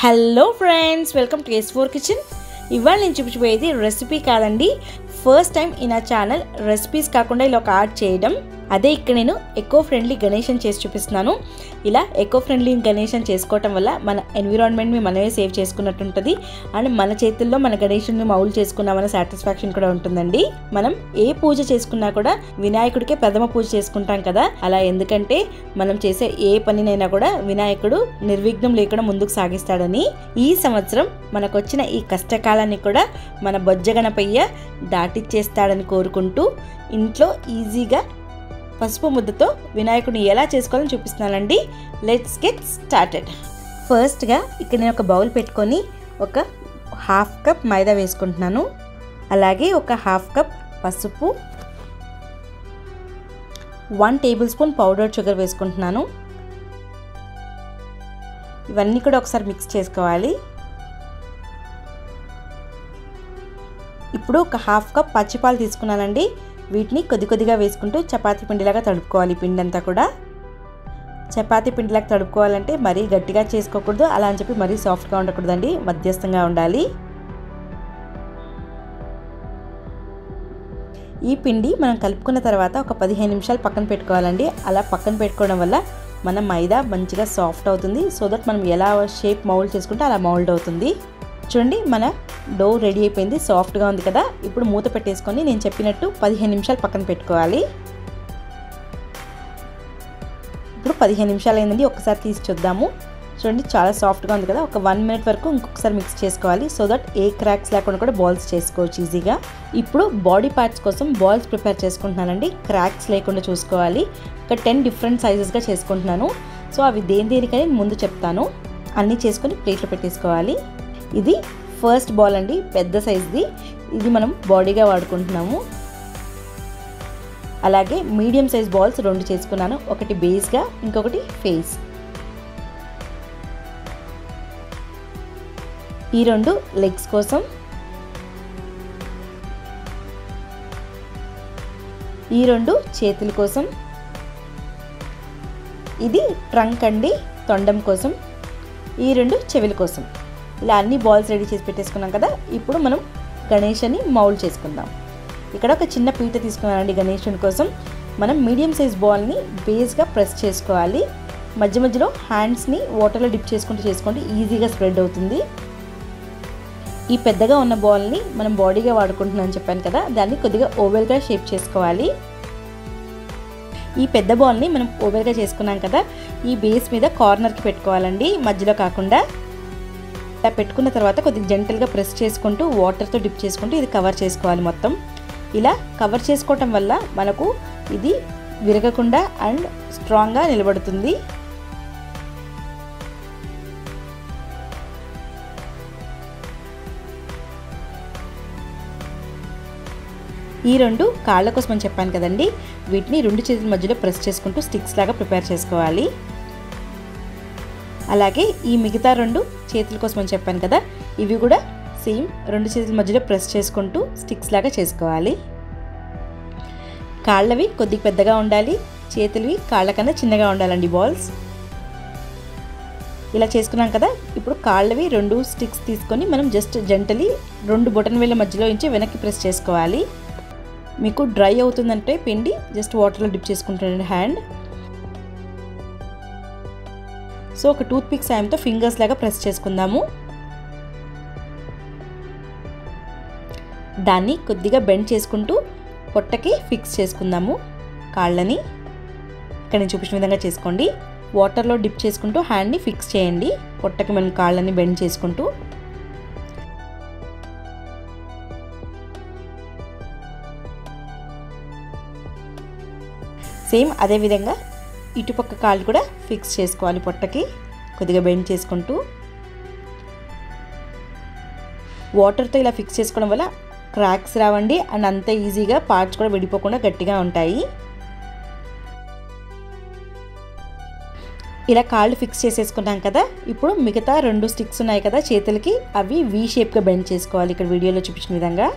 hello friends welcome to S four kitchen ఇవాళ నేను చూపించబోయేది రెసిపీ కాదండి ఫస్ట్ టైం ఈ నా ఛానల్ రెసిపీస్ కాకుండా ఇలా ఒక ఆర్ట్ చేయడం అదే ఇక్కడ నేను ఎకో ఫ్రెండ్లీ గణేషన్ చేసి చూపిస్తున్నాను ఇలా ఎకో ఫ్రెండ్లీ గణేషన్ చేసుకోవటం వల్ల మన ఎన్విరాన్మెంట్ని మనమే సేవ్ చేసుకున్నట్టు ఉంటుంది అండ్ మన చేతుల్లో మన గణేషుని మౌలు చేసుకున్నామన్న సాటిస్ఫాక్షన్ కూడా ఉంటుందండి మనం ఏ పూజ చేసుకున్నా కూడా వినాయకుడికే ప్రథమ పూజ చేసుకుంటాం కదా అలా ఎందుకంటే మనం చేసే ఏ పనినైనా కూడా వినాయకుడు నిర్విఘ్నం లేకుండా ముందుకు సాగిస్తాడని ఈ సంవత్సరం మనకు వచ్చిన ఈ కష్టకాలాన్ని కూడా మన బొజ్జ గణపయ్య దాటిచ్చేస్తాడని కోరుకుంటూ ఇంట్లో ఈజీగా పసుపు ముద్దతో వినాయకుడిని ఎలా చేసుకోవాలని చూపిస్తున్నానండి లెట్స్ గెట్ స్టార్టెడ్ ఫస్ట్గా ఇక్కడ నేను ఒక బౌల్ పెట్టుకొని ఒక హాఫ్ కప్ మైదా వేసుకుంటున్నాను అలాగే ఒక హాఫ్ కప్ పసుపు one tablespoon powder sugar వేసుకుంటున్నాను ఇవన్నీ కూడా ఒకసారి మిక్స్ చేసుకోవాలి ఇప్పుడు ఒక హాఫ్ కప్ పచ్చిపాలు తీసుకున్నానండి వీటిని కొద్ది కొద్దిగా వేసుకుంటూ చపాతీ పిండిలాగా తడుపుకోవాలి పిండి అంతా కూడా చపాతీ పిండిలాగా తడుపుకోవాలంటే మరీ గట్టిగా చేసుకోకూడదు అలా అని చెప్పి మరీ సాఫ్ట్గా ఉండకూడదండి మధ్యస్థంగా ఉండాలి ఈ పిండి మనం కలుపుకున్న తర్వాత ఒక పదిహేను నిమిషాలు పక్కన పెట్టుకోవాలండి అలా పక్కన పెట్టుకోవడం వల్ల మన మైదా మంచిగా సాఫ్ట్ అవుతుంది సో దట్ మనం ఎలా షేప్ మౌల్డ్ చేసుకుంటే అలా మౌల్డ్ అవుతుంది చూడండి మన డో రెడీ అయిపోయింది సాఫ్ట్గా ఉంది కదా ఇప్పుడు మూత పెట్టేసుకొని నేను చెప్పినట్టు పదిహేను నిమిషాలు పక్కన పెట్టుకోవాలి ఇప్పుడు పదిహేను నిమిషాలు అయిందండి ఒకసారి తీసి చూద్దాము చూడండి చాలా సాఫ్ట్గా ఉంది కదా ఒక వన్ మినిట్ వరకు ఇంకొకసారి మిక్స్ చేసుకోవాలి సో దట్ ఏ క్రాక్స్ లేకుండా కూడా బాల్స్ చేసుకోవచ్చు ఈజీగా ఇప్పుడు బాడీ పార్ట్స్ కోసం బాల్స్ ప్రిపేర్ చేసుకుంటున్నానండి క్రాక్స్ లేకుండా చూసుకోవాలి ఒక టెన్ డిఫరెంట్ సైజెస్గా చేసుకుంటున్నాను సో అవి దేని దేనికని ముందు చెప్తాను అన్నీ చేసుకొని ప్లేట్లో పెట్టేసుకోవాలి ఇది ఫస్ట్ బాల్ అండి పెద్ద సైజ్ది ఇది మనం బాడీగా వాడుకుంటున్నాము అలాగే మీడియం సైజ్ బాల్స్ రెండు చేసుకున్నాను ఒకటి బేస్గా ఇంకొకటి ఫేస్ ఈ రెండు లెగ్స్ కోసం ఈ రెండు చేతుల కోసం ఇది ట్రంక్ అండి తొండం కోసం ఈ రెండు చెవుల కోసం ఇలా అన్ని బాల్స్ రెడీ చేసి పెట్టేసుకున్నాం కదా ఇప్పుడు మనం గణేషని మౌల్డ్ చేసుకుందాం ఇక్కడ ఒక చిన్న పీట తీసుకున్నానండి గణేషుని కోసం మనం మీడియం సైజ్ బాల్ని బేస్గా ప్రెస్ చేసుకోవాలి మధ్య మధ్యలో హ్యాండ్స్ని వాటర్లో డిప్ చేసుకుంటూ చేసుకోండి ఈజీగా స్ప్రెడ్ అవుతుంది ఈ పెద్దగా ఉన్న బాల్ని మనం బాడీగా వాడుకుంటున్నాం చెప్పాను కదా దాన్ని కొద్దిగా ఓవెల్గా షేప్ చేసుకోవాలి ఈ పెద్ద బాల్ని మనం ఓవెల్గా చేసుకున్నాం కదా ఈ బేస్ మీద కార్నర్కి పెట్టుకోవాలండి మధ్యలో కాకుండా ఇలా పెట్టుకున్న తర్వాత కొద్దిగా జెంటల్గా ప్రెస్ చేసుకుంటూ వాటర్తో డిప్ చేసుకుంటూ ఇది కవర్ చేసుకోవాలి మొత్తం ఇలా కవర్ చేసుకోవటం వల్ల మనకు ఇది విరగకుండా అండ్ స్ట్రాంగ్గా నిలబడుతుంది ఈ రెండు కాళ్ళ కోసం అని చెప్పాను కదండి వీటిని రెండు చేతుల మధ్యలో ప్రెస్ చేసుకుంటూ స్టిక్స్ లాగా ప్రిపేర్ చేసుకోవాలి అలాగే ఈ మిగతా రెండు చేతుల కోసం అని చెప్పాను కదా ఇవి కూడా సేమ్ రెండు చేతుల మధ్యలో ప్రెస్ చేసుకుంటూ స్టిక్స్ లాగా చేసుకోవాలి కాళ్ళవి కొద్దిగా పెద్దగా ఉండాలి చేతులవి కాళ్ళ కన్నా చిన్నగా ఉండాలండి బాల్స్ ఇలా చేసుకున్నాం కదా ఇప్పుడు కాళ్ళవి రెండు స్టిక్స్ తీసుకొని మనం జస్ట్ జంటలి రెండు బొటన్ వేల మధ్యలో నుంచి వెనక్కి ప్రెస్ చేసుకోవాలి మీకు డ్రై అవుతుందంటే పిండి జస్ట్ వాటర్లో డిప్ చేసుకుంటానండి హ్యాండ్ సో ఒక టూత్ పిక్ సాయంతో ఫింగర్స్ లాగా ప్రెస్ చేసుకుందాము దాన్ని కొద్దిగా బెండ్ చేసుకుంటూ పొట్టకి ఫిక్స్ చేసుకుందాము కాళ్ళని ఇక్కడ నేను చూపించిన విధంగా చేసుకోండి వాటర్లో డిప్ చేసుకుంటూ హ్యాండ్ని ఫిక్స్ చేయండి పొట్టకి మనం కాళ్ళని బెండ్ చేసుకుంటూ సేమ్ అదే విధంగా ఇటుపక్క కాళ్ళు కూడా ఫిక్స్ చేసుకోవాలి పొట్టకి కొద్దిగా బెండ్ చేసుకుంటూ వాటర్తో ఇలా ఫిక్స్ చేసుకోవడం వల్ల క్రాక్స్ రావండి అండ్ అంత ఈజీగా పార్ట్స్ కూడా విడిపోకుండా గట్టిగా ఉంటాయి ఇలా కాళ్ళు ఫిక్స్ చేసేసుకున్నాం కదా ఇప్పుడు మిగతా రెండు స్టిక్స్ ఉన్నాయి కదా చేతులకి అవి వీ షేప్గా బెండ్ చేసుకోవాలి ఇక్కడ వీడియోలో చూపించిన విధంగా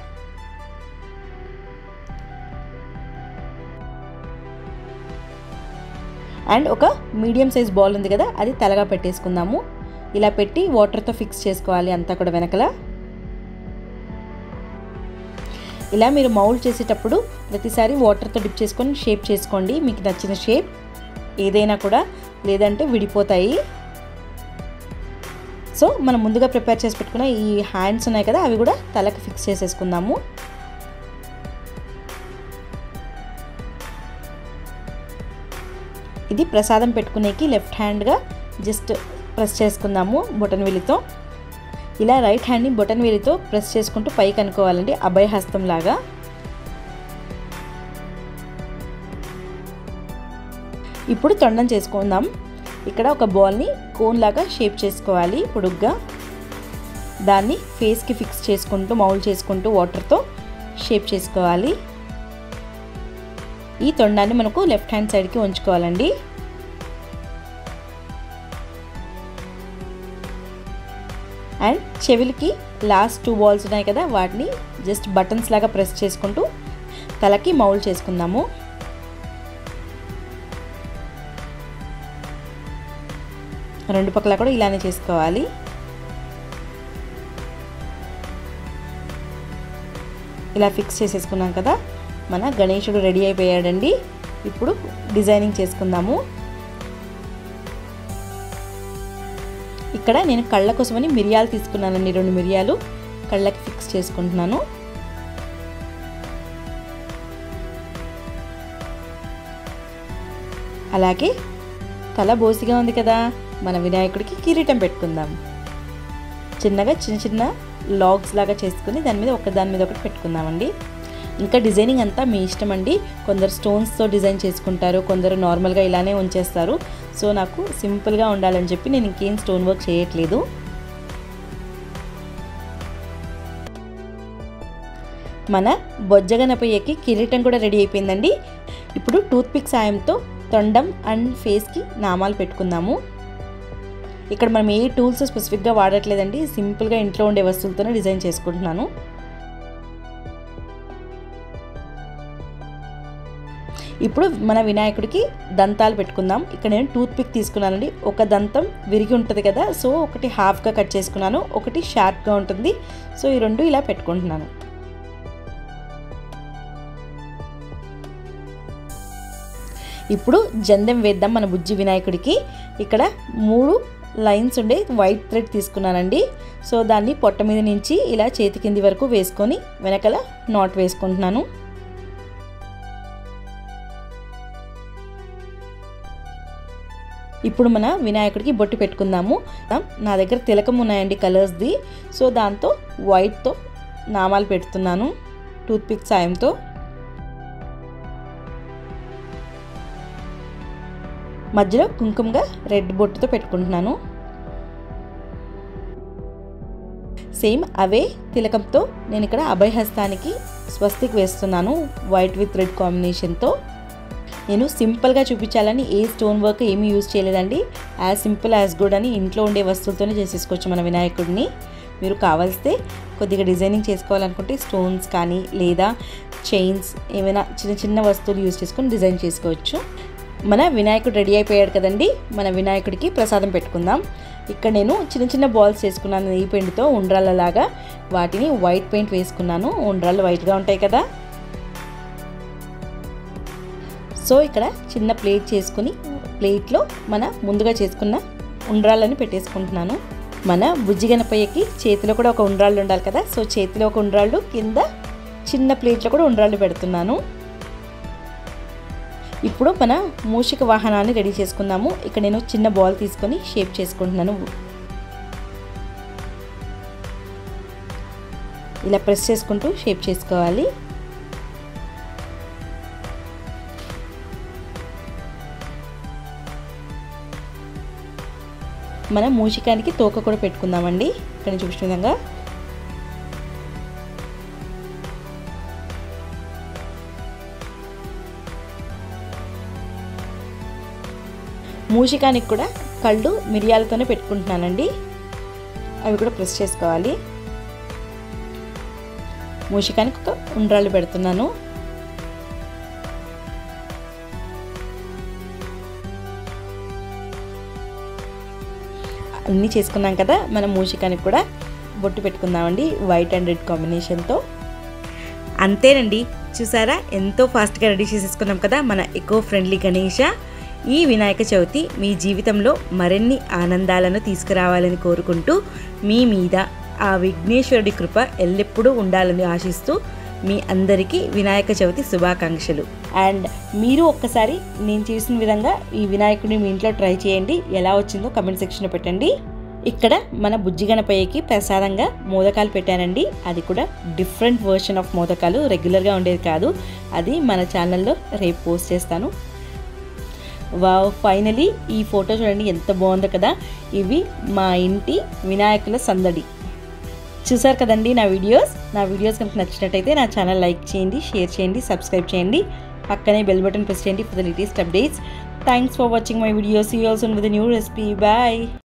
అండ్ ఒక మీడియం సైజ్ బాల్ ఉంది కదా అది తలగా పెట్టేసుకుందాము ఇలా పెట్టి వాటర్తో ఫిక్స్ చేసుకోవాలి అంతా కూడా వెనకల ఇలా మీరు మౌల్డ్ చేసేటప్పుడు ప్రతిసారి వాటర్తో డిప్ చేసుకొని షేప్ చేసుకోండి మీకు నచ్చిన షేప్ ఏదైనా కూడా లేదంటే విడిపోతాయి సో మనం ముందుగా ప్రిపేర్ చేసి పెట్టుకున్న ఈ హ్యాండ్స్ ఉన్నాయి కదా అవి కూడా తలకి ఫిక్స్ చేసేసుకుందాము ఇది ప్రసాదం పెట్టుకునేకి లెఫ్ట్ హ్యాండ్గా జస్ట్ ప్రెస్ చేసుకుందాము బొటన్ వేలితో ఇలా రైట్ హ్యాండ్ని బొటన్ వేలితో ప్రెస్ చేసుకుంటూ పైకి అనుకోవాలండి అభయహస్తం లాగా ఇప్పుడు తొండం చేసుకుందాం ఇక్కడ ఒక బాల్ని కోన్ లాగా షేప్ చేసుకోవాలి పొడుగ్గా దాన్ని ఫేస్కి ఫిక్స్ చేసుకుంటూ మౌల్ చేసుకుంటూ వాటర్తో షేప్ చేసుకోవాలి ఈ తొండాన్ని మనకు లెఫ్ట్ హ్యాండ్ సైడ్కి ఉంచుకోవాలండి అండ్ చెవులకి లాస్ట్ టూ బాల్స్ ఉన్నాయి కదా వాటిని జస్ట్ బటన్స్ లాగా ప్రెస్ చేసుకుంటూ తలకి మౌల్ చేసుకుందాము రెండు పక్కల కూడా ఇలానే చేసుకోవాలి ఇలా ఫిక్స్ చేసేసుకున్నాం కదా మన గణేశుడు రెడీ అయిపోయాడండి ఇప్పుడు డిజైనింగ్ చేసుకుందాము ఇక్కడ నేను కళ్ళ కోసమని మిరియాలు తీసుకున్నానండి రెండు మిరియాలు కళ్ళకి ఫిక్స్ చేసుకుంటున్నాను అలాగే తల బోసిగా ఉంది కదా మన వినాయకుడికి కిరీటం పెట్టుకుందాం చిన్నగా చిన్న చిన్న లాగ్స్ లాగా చేసుకుని దాని మీద ఒక దాని మీద ఒకటి పెట్టుకుందామండి ఇంకా డిజైనింగ్ అంతా మీ ఇష్టం అండి కొందరు స్టోన్స్తో డిజైన్ చేసుకుంటారు కొందరు నార్మల్గా ఇలానే ఉంచేస్తారు సో నాకు సింపుల్గా ఉండాలని చెప్పి నేను ఇంకేం స్టోన్ వర్క్ చేయట్లేదు మన బొజ్జగనపయ్యకి కిరీటం కూడా రెడీ అయిపోయిందండి ఇప్పుడు టూత్ పిక్ సాయంతో తొండం అండ్ ఫేస్కి నామాలు పెట్టుకుందాము ఇక్కడ మనం ఏ టూల్స్ స్పెసిఫిక్గా వాడట్లేదండి సింపుల్గా ఇంట్లో ఉండే వస్తువులతోనే డిజైన్ చేసుకుంటున్నాను ఇప్పుడు మన వినాయకుడికి దంతాలు పెట్టుకుందాం ఇక్కడ నేను టూత్ పిక్ తీసుకున్నానండి ఒక దంతం విరిగి ఉంటుంది కదా సో ఒకటి హాఫ్గా కట్ చేసుకున్నాను ఒకటి షార్ప్గా ఉంటుంది సో ఈ రెండు ఇలా పెట్టుకుంటున్నాను ఇప్పుడు జందెం వేద్దాం మన బుజ్జి వినాయకుడికి ఇక్కడ మూడు లైన్స్ ఉండే వైట్ థ్రెడ్ తీసుకున్నానండి సో దాన్ని పొట్ట మీద నుంచి ఇలా చేతి కింది వరకు వేసుకొని వెనకల నాట్ వేసుకుంటున్నాను ఇప్పుడు మన వినాయకుడికి బొట్టు పెట్టుకుందాము నా దగ్గర తిలకం ఉన్నాయండి కలర్స్ది సో దాంతో వైట్తో నామాలు పెడుతున్నాను టూత్పిక్ సాయంతో మధ్యలో కుంకుమగా రెడ్ బొట్టుతో పెట్టుకుంటున్నాను సేమ్ అవే తిలకంతో నేను ఇక్కడ అభయహస్తానికి స్వస్తికి వేస్తున్నాను వైట్ విత్ రెడ్ కాంబినేషన్తో నేను సింపుల్గా చూపించాలని ఏ స్టోన్ వర్క్ ఏమీ యూజ్ చేయలేదండి యాజ్ సింపుల్ యాజ్ గుడ్ అని ఇంట్లో ఉండే వస్తువులతోనే చేసేసుకోవచ్చు మన వినాయకుడిని మీరు కావాల్స్తే కొద్దిగా డిజైనింగ్ చేసుకోవాలనుకుంటే స్టోన్స్ కానీ లేదా చైన్స్ ఏమైనా చిన్న చిన్న వస్తువులు యూజ్ చేసుకొని డిజైన్ చేసుకోవచ్చు మన వినాయకుడు రెడీ అయిపోయాడు కదండి మన వినాయకుడికి ప్రసాదం పెట్టుకుందాం ఇక్కడ నేను చిన్న చిన్న బాల్స్ చేసుకున్నాను నెయ్యి పిండితో ఉండ్రాళ్ళలాగా వాటిని వైట్ పెయింట్ వేసుకున్నాను ఉండ్రాళ్ళు వైట్గా ఉంటాయి కదా సో ఇక్కడ చిన్న ప్లేట్ చేసుకుని ప్లేట్లో మన ముందుగా చేసుకున్న ఉండ్రాళ్ళని పెట్టేసుకుంటున్నాను మన బుజ్జి గణపయ్యకి చేతిలో కూడా ఒక ఉండ్రాళ్ళు ఉండాలి కదా సో చేతిలో ఒక ఉండ్రాళ్ళు కింద చిన్న ప్లేట్లో కూడా ఉండ్రాళ్ళు పెడుతున్నాను ఇప్పుడు మన మూషిక వాహనాన్ని రెడీ చేసుకుందాము ఇక్కడ నేను చిన్న బాల్ తీసుకొని షేప్ చేసుకుంటున్నాను ఇలా ప్రెస్ చేసుకుంటూ షేప్ చేసుకోవాలి మన మూషికానికి తోక కూడా పెట్టుకుందామండి ఇక్కడ చూపించిన విధంగా మూషికానికి కూడా కళ్ళు మిరియాలతోనే పెట్టుకుంటున్నానండి అవి కూడా ప్రెస్ చేసుకోవాలి మూషికానికి ఒక ఉండ్రాళ్ళు పెడుతున్నాను అన్నీ చేసుకున్నాం కదా మనం మూషికానికి కూడా బొట్టు పెట్టుకుందామండి వైట్ అండ్ రెడ్ కాంబినేషన్తో అంతేనండి చూసారా ఎంతో ఫాస్ట్గా రెడీ చేసేసుకున్నాం కదా మన ఎకో ఫ్రెండ్లీ గణేష ఈ వినాయక చవితి మీ జీవితంలో మరిన్ని ఆనందాలను తీసుకురావాలని కోరుకుంటూ మీ మీద ఆ విఘ్నేశ్వరుడి కృప ఎల్లప్పుడూ ఉండాలని ఆశిస్తూ మీ అందరికీ వినాయక చవితి శుభాకాంక్షలు అండ్ మీరు ఒక్కసారి నేను చేసిన విధంగా ఈ వినాయకుడిని మీ ఇంట్లో ట్రై చేయండి ఎలా వచ్చిందో కమెంట్ సెక్షన్లో పెట్టండి ఇక్కడ మన బుజ్జి గణపయ్యకి ప్రసాదంగా మోదకాలు పెట్టానండి అది కూడా డిఫరెంట్ వర్షన్ ఆఫ్ మోదకాలు రెగ్యులర్గా ఉండేది కాదు అది మన ఛానల్లో రేపు పోస్ట్ చేస్తాను వావ్ ఫైనలీ ఈ ఫోటో చూడండి ఎంత బాగుందో కదా ఇవి మా ఇంటి వినాయకుల సందడి చూసారు కదండి నా వీడియోస్ నా వీడియోస్ కనుక నచ్చినట్టయితే నా ఛానల్ లైక్ చేయండి షేర్ చేయండి సబ్స్క్రైబ్ చేయండి పక్కనే బెల్ బటన్ ప్రెస్ చేయండి for the latest updates thanks for watching my videos you also with new recipe bye